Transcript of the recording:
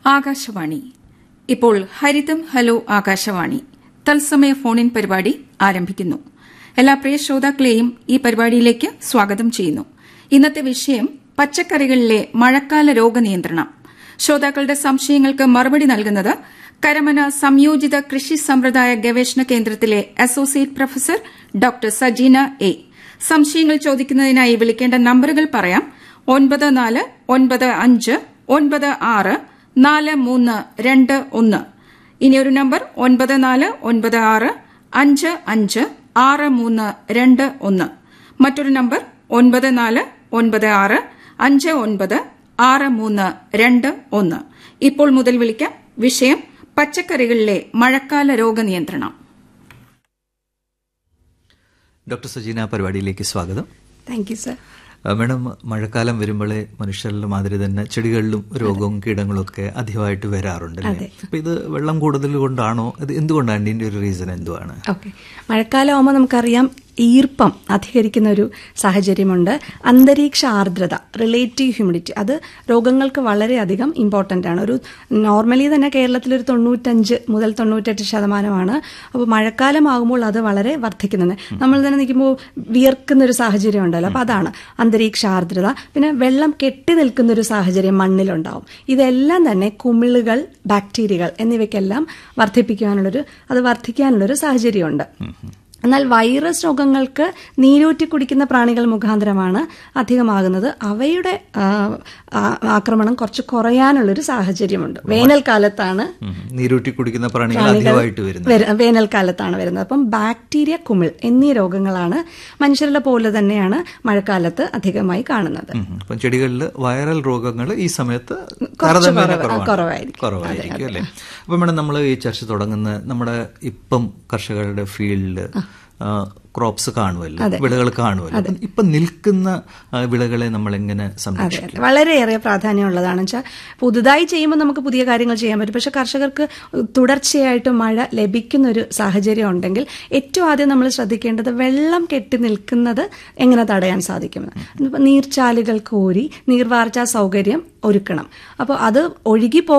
ആകാശവാണി ഇപ്പോൾ ഹരിതം ഹലോ ആകാശവാണി തത്സമയ ഫോണിൻ പരിപാടി ആരംഭിക്കുന്നു എല്ലാ പ്രിയ ശ്രോതാക്കളെയും ഈ പരിപാടിയിലേക്ക് സ്വാഗതം ചെയ്യുന്നു ഇന്നത്തെ വിഷയം പച്ചക്കറികളിലെ മഴക്കാല രോഗനിയന്ത്രണം ശ്രോതാക്കളുടെ സംശയങ്ങൾക്ക് മറുപടി നൽകുന്നത് കരമന സംയോജിത കൃഷി സമ്പ്രദായ ഗവേഷണ കേന്ദ്രത്തിലെ associate professor doctor Sajeena A സംശയങ്ങൾ ചോദിക്കുന്നതിനായി വിളിക്കേണ്ട നമ്പറുകൾ പറയാം ഒൻപത് നാല് ഒൻപത് അഞ്ച് ഒൻപത് ആറ് നാല് മൂന്ന് രണ്ട് ഒന്ന് ഇനിയൊരു നമ്പർ ഒൻപത് നാല് ഒൻപത് ആറ് അഞ്ച് അഞ്ച് ആറ് മൂന്ന് രണ്ട് ഒന്ന് മറ്റൊരു നമ്പർ ഒൻപത് നാല് ഒൻപത് ആറ് അഞ്ച് ഒൻപത് ആറ് മൂന്ന് രണ്ട് ഒന്ന് ഇപ്പോൾ മുതൽ വിളിക്കാം വിഷയം പച്ചക്കറികളിലെ മഴക്കാല രോഗനിയന്ത്രണം ഡോക്ടർ സജീന പരിപാടിയിലേക്ക് സ്വാഗതം താങ്ക് യു സർ ആ, മാഡം മഴക്കാലം വരുമ്പോഴേ മനുഷ്യരുടെ മാതിരി തന്നെ ചെടികളിലും രോഗവും കീടങ്ങളും ഒക്കെ അധികമായിട്ട് വരാറുണ്ട് അല്ലേ അപ്പൊ ഇത് വെള്ളം കൂടുതൽ കൊണ്ടാണോ ഇത് എന്തുകൊണ്ടാണ് ഇതിന്റെ ഒരു റീസൺ എന്തുവാണ് ഓക്കെ മഴക്കാലം ആകുമ്പോൾ നമുക്കറിയാം ഈർപ്പം അധികരിക്കുന്ന ഒരു സാഹചര്യമുണ്ട് അന്തരീക്ഷ ആർദ്രത റിലേറ്റീവ് ഹ്യൂമിഡിറ്റി അത് രോഗങ്ങൾക്ക് വളരെയധികം ഇമ്പോർട്ടൻ്റ് ആണ് ഒരു നോർമലി തന്നെ കേരളത്തിൽ ഒരു തൊണ്ണൂറ്റഞ്ച് മുതൽ തൊണ്ണൂറ്റെട്ട് ശതമാനമാണ് അപ്പോൾ മഴക്കാലമാകുമ്പോൾ അത് വളരെ വർദ്ധിക്കുന്നുണ്ട് നമ്മൾ തന്നെ നിൽക്കുമ്പോൾ വിയർക്കുന്ന ഒരു സാഹചര്യം ഉണ്ടല്ലോ അപ്പോൾ അതാണ് അന്തരീക്ഷ ആർദ്രത പിന്നെ വെള്ളം കെട്ടി നിൽക്കുന്ന ഒരു സാഹചര്യം മണ്ണിലുണ്ടാവും ഇതെല്ലാം തന്നെ കുമിളുകൾ ബാക്ടീരിയകൾ എന്നിവയ്ക്കെല്ലാം വർദ്ധിപ്പിക്കാനുള്ളൊരു അത് വർദ്ധിക്കാനുള്ളൊരു സാഹചര്യമുണ്ട് എന്നാൽ വൈറസ് രോഗങ്ങൾക്ക് നീരൂറ്റി കുടിക്കുന്ന പ്രാണികൾ മുഖാന്തരമാണ് അധികമാകുന്നത് അവയുടെ ആ, ആ- ആക്രമണം കുറച്ച് കുറയാനുള്ളൊരു സാഹചര്യമുണ്ട് വേനൽക്കാലത്താണ് ഉം. നീരൂറ്റി കുടിക്കുന്ന പ്രാണികൾ പ്രാണികൾ അധികമായിട്ട് വരുന്നത് വര- വേനൽക്കാലത്താണ് വരുന്നത് അപ്പം ബാക്ടീരിയ കുമിൾ എന്നീ രോഗങ്ങളാണ് മനുഷ്യരുടെ പോലെ തന്നെയാണ് മഴക്കാലത്ത് അധികമായി കാണുന്നത് ഉം. അപ്പം ചെടികളിൽ വൈറൽ രോഗങ്ങൾ ഈ സമയത്ത് കുറച്ച് താരതമ്യേന കുറവ്- ആ, കുറവാണ്. കുറവായിരിക്കും. കുറവായിരിക്കും അല്ലേ അപ്പൊ മേഡം നമ്മൾ ഈ ചർച്ച തുടങ്ങുന്ന നമ്മുടെ ഇപ്പം കർഷകരുടെ ഫീൽഡില് ക്രോപ്സ് കാണുമല്ലോ വിളകൾ കാണുമല്ലോ അപ്പം ഇപ്പൊ നിൽക്കുന്ന ആ, വിളകളെ നമ്മൾ എങ്ങനെ അതെ സംരക്ഷിക്കും അതെ വളരെയേറെ പ്രാധാന്യമുള്ളതാണ് വെച്ചാൽ പുതുതായി ചെയ്യുമ്പോൾ നമുക്ക് പുതിയ കാര്യങ്ങൾ ചെയ്യാൻ പറ്റും പക്ഷെ കർഷകർക്ക് തുടർച്ചയായിട്ട് മഴ ലഭിക്കുന്ന ഒരു സാഹചര്യം ഉണ്ടെങ്കിൽ ഏറ്റവും ആദ്യം നമ്മൾ ശ്രദ്ധിക്കേണ്ടത് വെള്ളം കെട്ടി നിൽക്കുന്നത് എങ്ങനെ തടയാൻ സാധിക്കുമെന്ന് ഇപ്പം നീർച്ചാലുകൾ കോരി നീർവാർച്ചാ സൗകര്യം ഒരുക്കണം അപ്പോൾ അത് ഒഴുകി